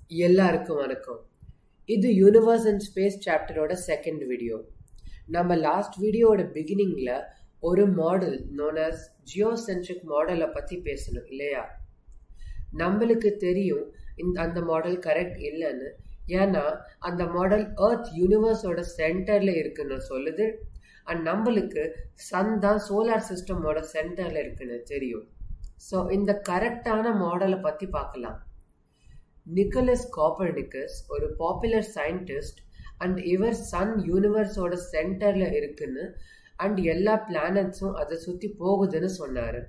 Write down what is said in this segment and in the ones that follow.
எல்லாருக்கும் வணக்கம் இது யூனிவர்ஸ் அண்ட் ஸ்பேஸ் சாப்டரோட செகண்ட் வீடியோ நம்ம லாஸ்ட் வீடியோவோட பிகினிங்ல ஒரு மாடல் நோன் அஸ் ஜியோசென்ட்ரிக் மாடலை பத்தி பேசணும் இல்லையா நம்மளுக்கு தெரியும் இந்த அந்த மாடல் கரெக்ட் இல்லைன்னு ஏன்னா அந்த மாடல் எர்த் யூனிவர்ஸோட சென்டர்ல இருக்குன்னு சொல்லுது அண்ட் நம்மளுக்கு சன் தான் சோலார் சிஸ்டமோட சென்டர்ல இருக்குன்னு தெரியும் ஸோ இந்த கரெக்டான மாடலை பத்தி பார்க்கலாம் நிக்கலஸ் காப்பர்னிக்கஸ் ஒரு பாப்புலர் சயின்டிஸ்ட் அண்ட் இவர் சன் யூனிவர்ஸோட சென்டர்ல இருக்குன்னு அண்ட் எல்லா பிளானட்ஸும் அதை சுத்தி போகுதுன்னு சொன்னாரு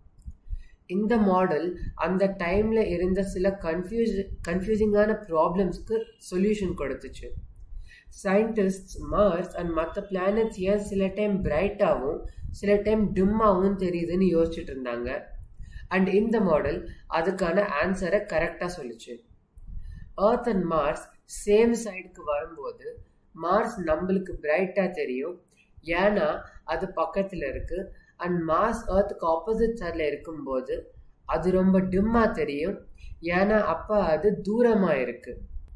இந்த மாடல் அந்த டைம்ல இருந்த சில கன்ஃபியூஸ் கன்ஃபியூசிங்கான ப்ராப்ளம்ஸ்க்கு சொல்யூஷன் கொடுத்துச்சு சயின்டிஸ்ட் மார்ஸ் அண்ட் மற்ற பிளானட்ஸ் ஏன் சில டைம் பிரைட்டாகவும் சில டைம் டிம்மாகவும் தெரியுதுன்னு யோசிச்சுட்டு இருந்தாங்க அண்ட் இந்த மாடல் அதுக்கான ஆன்சரை கரெக்டாக சொல்லுச்சு ஏர்த் அண்ட் மார்ஸ் சேம் சைடுக்கு வரும்போது மார்ஸ் நம்மளுக்கு பிரைட்டாக தெரியும் ஏன்னா அது பக்கத்தில் இருக்கு அண்ட் மார்ஸ் ஏர்த்துக்கு ஆப்போசிட் சைடில் இருக்கும்போது அது ரொம்ப டிம்மாக தெரியும் ஏன்னா அப்போ அது தூரமாக இருக்கு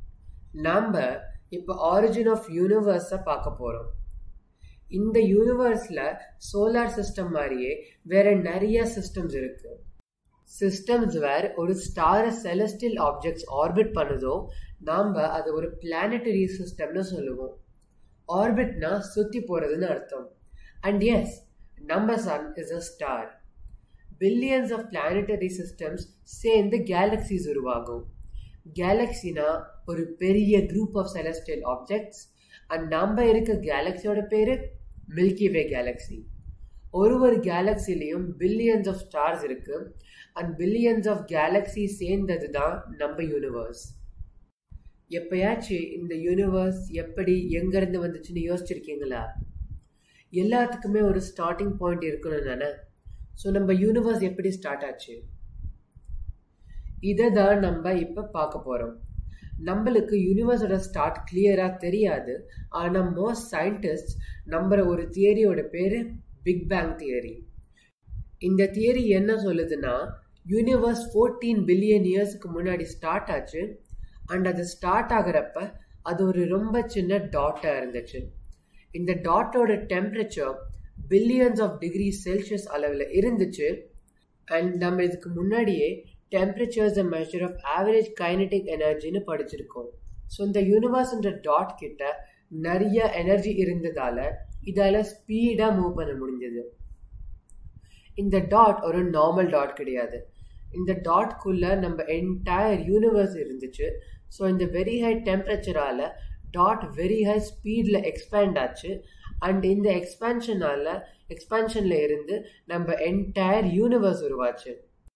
நாம் இப்போ ஆரிஜின் ஆஃப் யூனிவர்ஸை பார்க்க போகிறோம் இந்த யூனிவர்ஸில் சோலார் சிஸ்டம் மாதிரியே வேற நிறைய சிஸ்டம்ஸ் இருக்கு சிஸ்டம்ஸ் வேர் ஒரு ஸ்டாரை செலஸ்டியல் ஆப்ஜெக்ட்ஸ் ஆர்பிட் பண்ணுதோ நாம் அதை ஒரு பிளானட்டரி சிஸ்டம்னு சொல்லுவோம் ஆர்பிட்னா சுற்றி போகிறதுன்னு அர்த்தம் அண்ட் எஸ் நம்ம sun is a star billions of planetary systems சேர்ந்து கேலக்சிஸ் உருவாகும் கேலக்சினா ஒரு பெரிய group of celestial objects and நம்ம இருக்க கேலக்சியோட பேரு மில்கி வே கேலக்சி ஒரு ஒரு கேலக்சிலையும் பில்லியன்ஸ் ஆஃப் ஸ்டார்ஸ் இருக்கு அண்ட் பில்லியன்ஸ் ஆஃப் கேலக்சி சேர்ந்தது தான் நம்ம யூனிவர்ஸ் எப்பயாச்சும் இந்த யூனிவர்ஸ் எப்படி எங்கேருந்து வந்துச்சுன்னு யோசிச்சிருக்கீங்களா எல்லாத்துக்குமே ஒரு ஸ்டார்டிங் பாயிண்ட் இருக்கணும் தானே ஸோ நம்ம யூனிவர்ஸ் எப்படி ஸ்டார்ட் ஆச்சு இதை தான் நம்ம இப்போ பார்க்க போகிறோம் நம்மளுக்கு யூனிவர்ஸோட ஸ்டார்ட் கிளியராக தெரியாது ஆனால் மோஸ்ட் சயின்டிஸ்ட் நம்புற ஒரு தியரியோட பேர் பிக் பேங் தியரி இந்த தியரி என்ன சொல்லுதுன்னா யூனிவர்ஸ் ஃபோர்டீன் பில்லியன் இயர்ஸ்க்கு முன்னாடி ஸ்டார்ட் ஆச்சு அண்ட் அது ஸ்டார்ட் ஆகிறப்ப அது ஒரு ரொம்ப சின்ன டாட்டாக இருந்துச்சு இந்த டாட்டோட temperature billions of degree Celsius அளவில் இருந்துச்சு அண்ட் நம்ம இதுக்கு முன்னாடியே temperatures a measure of average kinetic எனர்ஜின்னு படிச்சிருக்கோம் ஸோ இந்த யூனிவர்ஸ்ன்ற டாட் கிட்ட நிறைய எனர்ஜி இருந்ததால இதால ஸ்பீடாக மூவ் பண்ண முடிஞ்சது இந்த டாட் ஒரு நார்மல் டாட் கிடையாது இந்த டாட்குள்ள நம்ம என்டையர் யூனிவர்ஸ் இருந்துச்சு ஸோ இந்த வெரி ஹை டெம்பரேச்சரால டாட் வெரி ஹை ஸ்பீடில் எக்ஸ்பேண்ட் ஆச்சு அண்ட் இந்த எக்ஸ்பேன்ஷனால எக்ஸ்பேன்ஷன்ல இருந்து நம்ம என்டையர் யூனிவர்ஸ் உருவாச்சு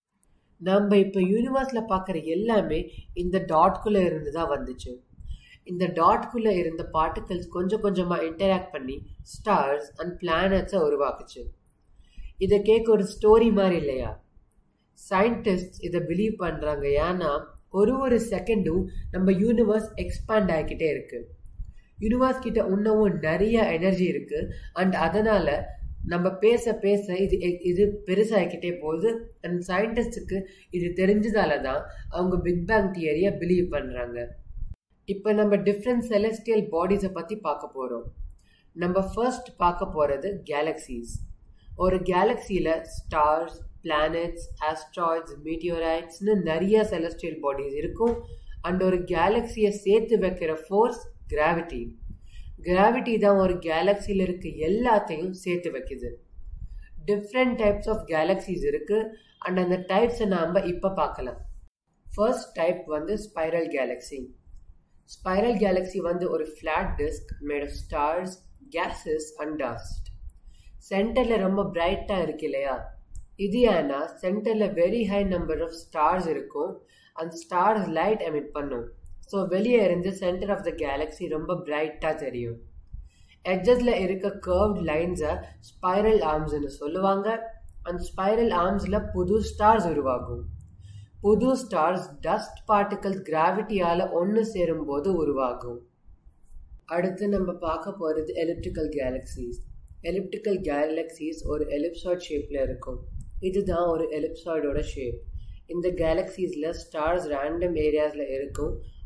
நம்ம இப்போ யூனிவர்ஸ்ல பார்க்குற எல்லாமே இந்த டாட்குள்ள இருந்து தான் வந்துச்சு இந்த டாட்குள்ள இருந்த பார்ட்டிகல்ஸ் கொஞ்சம் கொஞ்சமாக இன்டராக்ட் பண்ணி ஸ்டார்ஸ் அண்ட் பிளானட்ஸை உருவாக்குச்சு இதை கேட்க ஒரு ஸ்டோரி மாதிரி இல்லையா சயின்டிஸ்ட் இதை பிலீவ் பண்ணுறாங்க ஏன்னா ஒரு ஒரு செகண்டும் நம்ம யூனிவர்ஸ் எக்ஸ்பேண்ட் ஆகிக்கிட்டே இருக்கு யூனிவர்ஸ் கிட்ட இன்னமும் நிறைய எனர்ஜி இருக்கு அண்ட் அதனால நம்ம பேச பேச இது இது பெருசாகிக்கிட்டே போகுது அண்ட் சயின்டிஸ்டுக்கு இது தெரிஞ்சதால தான் அவங்க பிக் பேங் தியரியை பிலீவ் பண்ணுறாங்க இப்போ நம்ம டிஃப்ரெண்ட் செலஸ்டியல் பாடிஸை பற்றி பார்க்க போகிறோம் நம்ம ஃபர்ஸ்ட் பார்க்க போகிறது கேலக்சிஸ் ஒரு கேலக்சியில் ஸ்டார்ஸ் பிளானட்ஸ் ஆஸ்ட்ராய்ட்ஸ் மீட்டியோரைட்ஸ்னு நிறைய செலஸ்டியல் பாடிஸ் இருக்கும் அண்ட் ஒரு கேலக்சியை சேர்த்து வைக்கிற ஃபோர்ஸ் கிராவிட்டி கிராவிட்டி தான் ஒரு கேலக்சியில் இருக்க எல்லாத்தையும் சேர்த்து வைக்குது டிஃப்ரெண்ட் டைப்ஸ் ஆஃப் கேலக்சிஸ் இருக்கு அண்ட் அந்த டைப்ஸை நாம் இப்போ பார்க்கலாம் ஃபர்ஸ்ட் டைப் வந்து ஸ்பைரல் கேலக்சி ஸ்பைரல் கேலக்சி வந்து ஒரு flat disc made of stars gases and dust சென்டரில் ரொம்ப பிரைட்டாக இருக்கு இல்லையா இது ஏன்னா சென்டரில் very high number of stars இருக்கும் அந்த ஸ்டார்ஸ் லைட் எமிட் பண்ணும் ஸோ வெளியே இருந்து சென்டர் ஆஃப் த கேலக்ஸி ரொம்ப பிரைட்டாக தெரியும் எட்ஜஸில் இருக்க கர்வ்ட் லைன்ஸை ஸ்பைரல் ஆர்ம்ஸ்னு சொல்லுவாங்க அந்த ஸ்பைரல் ஆர்ம்ஸில் புது ஸ்டார்ஸ் உருவாகும் புது ஸ்டார்ஸ் டஸ்ட் பார்ட்டிகல்ஸ் கிராவிட்டியால் ஒன்று சேரும்போது உருவாகும் அடுத்து நம்ம பார்க்க போகிறது எலிப்டிக்கல் கேலக்சிஸ் எலிப்டிக்கல் கேலக்சிஸ் ஒரு எலிப்சாய்ட் ஷேப்பில் இருக்கும் இதுதான் ஒரு எலிப்சாய்டோட ஷேப் இந்த கேலக்சிஸில் ஸ்டார்ஸ் ரேண்டம் ஏரியாஸில் இருக்கும்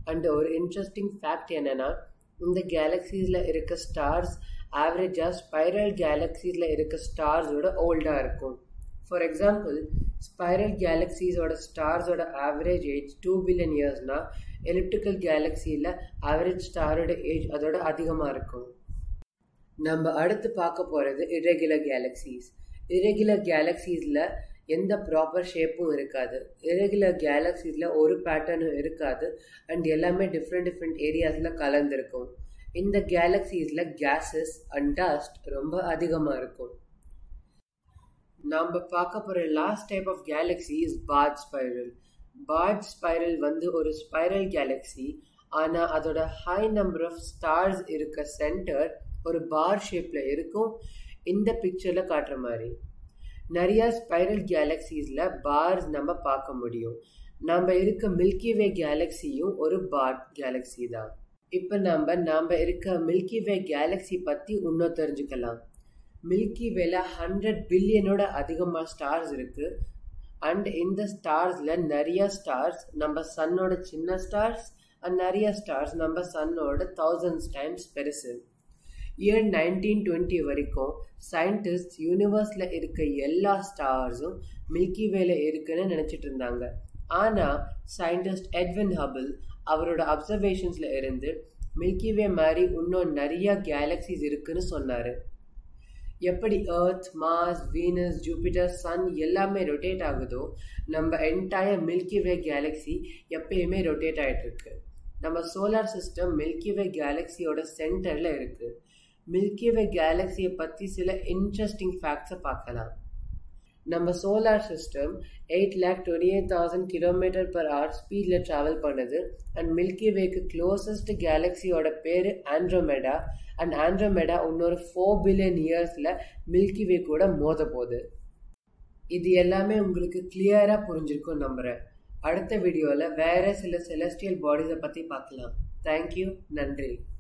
அண்ட் ஒரு இன்ட்ரெஸ்டிங் ஃபேக்ட் என்னன்னா இந்த கேலக்ஸிஸில் இருக்க ஸ்டார்ஸ் ஆவரேஜாக ஸ்பைரல் கேலக்ஸிஸில் இருக்க ஸ்டார்ஸோட ஓல்டாக இருக்கும் ஃபார் எக்ஸாம்பிள் ஸ்பைரல் கேலக்ஸிஸோட ஸ்டார்ஸோட ஆவரேஜ் ஏஜ் டூ பில்லியன் இயர்ஸ்னால் எலிப்டிக்கல் கேலக்ஸியில் ஆவரேஜ் ஸ்டாரோட ஏஜ் அதோட அதிகமாக இருக்கும் நம்ம அடுத்து பார்க்க போகிறது இரெகுலர் கேலக்ஸிஸ் இரெகுலர் கேலக்ஸிஸில் எந்த ப்ராப்பர் ஷேப்பும் இருக்காது இரெகுலர் கேலக்ஸிஸில் ஒரு பேட்டர்னும் இருக்காது அண்ட் எல்லாமே டிஃப்ரெண்ட் டிஃப்ரெண்ட் ஏரியாஸில் கலந்துருக்கும் இந்த கேலக்ஸிஸில் கேஸஸ் அண்ட் டஸ்ட் ரொம்ப அதிகமாக இருக்கும் நாம் பார்க்க போகிற last type of galaxy is barred spiral barred spiral வந்து ஒரு ஸ்பைரல் கேலக்ஸி ஆனால் அதோட ஹை நம்பர் ஆஃப் ஸ்டார்ஸ் இருக்க சென்டர் ஒரு பார் ஷேப்பில் இருக்கும் இந்த பிக்சரில் காட்டுற மாதிரி நிறையா ஸ்பைரல் கேலக்ஸிஸில் பார்ஸ் நம்ம பார்க்க முடியும் நம்ம இருக்க மில்கி வே கேலக்ஸியும் ஒரு பார்ட் கேலக்ஸி தான் இப்போ நம்ம நாம் இருக்க மில்கி வே கேலக்ஸி பற்றி இன்னும் தெரிஞ்சுக்கலாம் மில்கி வேல ஹண்ட்ரட் பில்லியனோட அதிகமாக ஸ்டார்ஸ் இருக்குது அண்ட் இந்த ஸ்டார்ஸில் நிறைய ஸ்டார்ஸ் நம்ம சன்னோட சின்ன ஸ்டார்ஸ் அண்ட் நிறைய ஸ்டார்ஸ் நம்ம சன்னோட தௌசண்ட்ஸ் டைம்ஸ் பெருசு இயர் நைன்டீன் டுவெண்ட்டி வரைக்கும் சயின்டிஸ்ட் யூனிவர்ஸில் இருக்க எல்லா ஸ்டார்ஸும் மில்கி வேல இருக்குன்னு நினச்சிட்டு இருந்தாங்க ஆனால் சயின்டிஸ்ட் எட்வின் ஹபிள் அவரோட அப்சர்வேஷன்ஸில் இருந்து மில்கி வே மாதிரி இன்னும் நிறைய கேலக்சிஸ் இருக்குன்னு சொன்னார் எப்படி Earth Mars Venus Jupiter sun எல்லாமே ரொட்டேட் ஆகுதோ நம்ம என்டையர் மில்கி வே கேலக்ஸி எப்பயுமே ரொட்டேட் ஆகிட்டு இருக்கு நம்ம சோலார் சிஸ்டம் மில்கி வே கேலக்ஸியோட சென்டரில் இருக்குது மில்கி வே கேலக்ஸியை பற்றி சில இன்ட்ரெஸ்டிங் ஃபேக்ட்ஸை பார்க்கலாம் நம்ம solar system eight lakh twenty eight thousand kilometre per hour ஸ்பீடில் ட்ராவல் பண்ணுது அண்ட் மில்கி வேக்கு க்ளோசஸ்ட் கேலக்ஸியோட பேர் ஆண்ட்ரோமெடா அண்ட் ஆண்ட்ரோமெடா இன்னொரு ஃபோர் பில்லியன் இயர்ஸில் மில்கி வே கூட மோத போகுது இது எல்லாமே உங்களுக்கு கிளியராக புரிஞ்சிருக்கும் நம்புகிறேன் அடுத்த வீடியோவில் வேறு சில செலஸ்டியல் பாடிஸை பற்றி பார்க்கலாம் தேங்க்யூ நன்றி